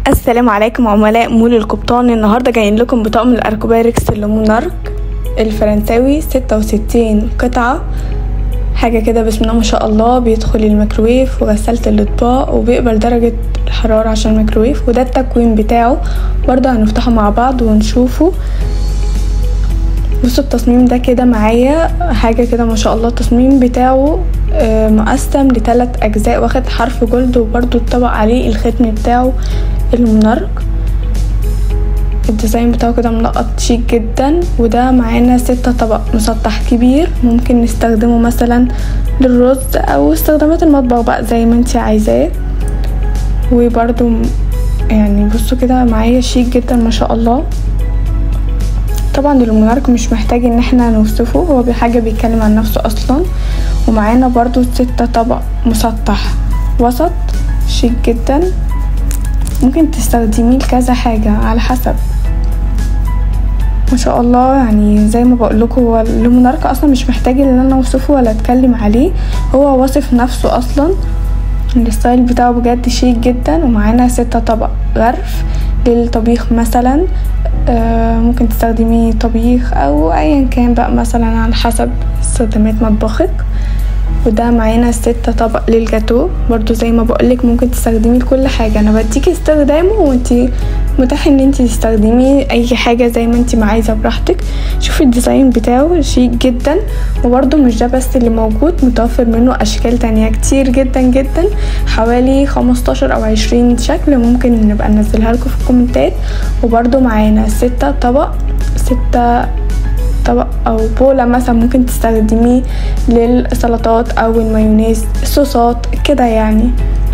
السلام عليكم عملاء مول القبطان النهارده جايين لكم بطقم الاركوباركس الليمونارك الفرنساوي ستة وستين قطعة حاجة كده بسم الله ما شاء الله بيدخل الميكروويف وغسالة الأطباق وبيقبل درجة الحرارة عشان الميكروويف وده التكوين بتاعه برضه هنفتحه مع بعض ونشوفه بصوا التصميم ده كده معايا حاجة كده ما شاء الله التصميم بتاعه آه، مقسم لثلاث أجزاء واخد حرف جولد وبرضه اتطبق عليه الختم بتاعه المنرك الديزاين بتاعه كده منقط شيك جدا وده معانا ستة طبق مسطح كبير ممكن نستخدمه مثلا للرز او استخدامات المطبخ بقى زي ما انت عايزاه وبرضو يعني بصوا كده معايا شيك جدا ما شاء الله طبعا المونارك مش محتاج ان احنا نوصفه هو بحاجة بيتكلم عن نفسه اصلا ومعانا برضو ستة طبق مسطح وسط شيك جدا ممكن تستخدميه لكذا حاجة على حسب ما شاء الله يعني زي ما بقول لكم هو المونارك اصلا مش محتاج ان انا اوصفه ولا اتكلم عليه هو واصف نفسه اصلا الستايل بتاعه بجد شيك جدا ومعانا ستة طبق غرف للطبيخ مثلا آه ممكن تستخدميه طبيخ او ايا كان بقى مثلا على حسب استخدامات مطبخك وده معانا ستة طبق للجاتو برضو زي ما بقولك ممكن تستخدميه لكل حاجة انا بديكي استخدامه وانتي متاح ان انتي تستخدميه اي حاجة زي ما انتي عايزة براحتك شوفي الديزاين بتاعه شيك جدا وبرضو مش ده بس اللي موجود متوفر منه اشكال تانية كتير جدا جدا حوالي خمستاشر او عشرين شكل ممكن نبقى ننزلها لكم في الكومنتات وبرضو معانا ستة طبق ستة طبق او بولة مثلا ممكن تستخدميه للسلطات او المايونيز الصوصات كده يعني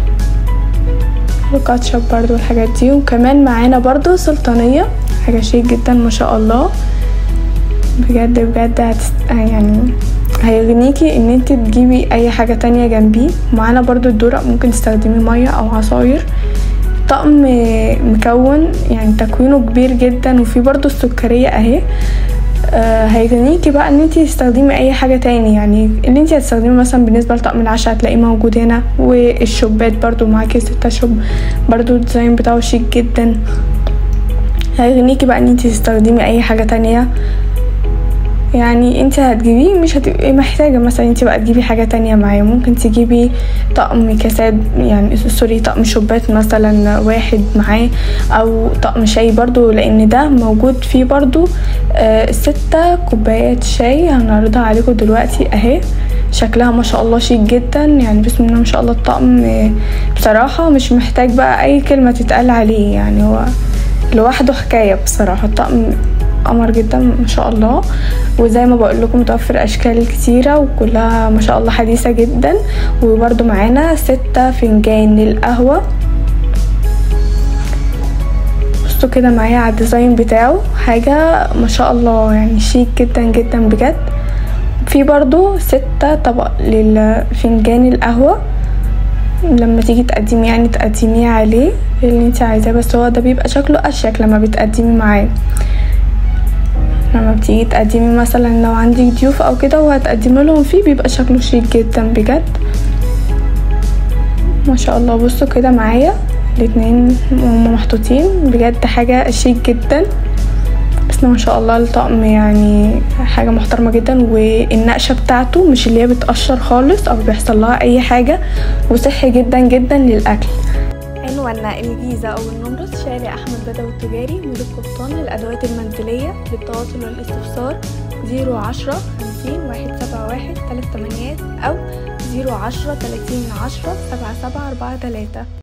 الكاتشب برضو الحاجات دي وكمان معانا برضو سلطانية حاجة شيك جدا ما شاء الله بجد بجد هتست... يعني هيغنيكي ان انت تجيبي اي حاجة تانية جنبيه معانا برضو الدورق ممكن تستخدمي مية او عصاير طقم مكون يعني تكوينه كبير جدا وفي برضو السكرية اهي آه هيغنيكي بقى ان انت تستخدمي اي حاجه تاني يعني اللي انت هتستخدميه مثلا بالنسبه لطقم العشاء هتلاقيه موجود هنا والشوبات برضو معاكي ستة شوب برضو الديزاين بتاعه شيك جدا هيغنيكي بقى ان انت تستخدمي اي حاجه تانية يعني انت هتجيبيه مش هتبقي محتاجه مثلا انت بقى تجيبي حاجه تانية معاه ممكن تجيبي طقم كاسات يعني سوري طقم شوبات مثلا واحد معاه او طقم شاي برضو لان ده موجود فيه برضو آه ستة كوبايات شاي هنعرضها عليكم دلوقتي اهي شكلها ما شاء الله شيك جدا يعني بسم الله ما شاء الله الطقم بصراحة مش محتاج بقى اي كلمة تتقال عليه يعني هو لوحده حكاية بصراحة الطقم قمر جدا ما شاء الله وزي ما بقول لكم متوفر اشكال كتيرة وكلها ما شاء الله حديثة جدا وبرده معانا ستة فنجان للقهوة بصوا كده معايا على الديزاين بتاعه حاجة ما شاء الله يعني شيك جدا جدا بجد في برضو ستة طبق للفنجان القهوة لما تيجي تقدمي يعني تقدميه عليه اللي انت عايزاه بس هو ده بيبقى شكله اشيك لما بتقدمي معاه لما بتيجي تقدمي مثلا لو عندك ضيوف او كده وهتقدمي لهم فيه بيبقى شكله شيك جدا بجد ما شاء الله بصوا كده معايا الاتنين هما محطوطين بجد حاجة شيك جدا بس ما شاء الله الطقم يعني حاجة محترمة جدا والنقشة بتاعته مش اللي هي بتقشر خالص او بيحصل لها اي حاجة وصحي جدا جدا للاكل عنواننا الجيزة أو النمرس شارع أحمد بدوي التجاري مول القبطان للأدوات المنزلية للتواصل والاستفسار زيرو عشرة خمسين واحد سبعة واحد تلات تمانيات أو زيرو عشرة تلاتين عشرة سبعة سبعة أربعة تلاتة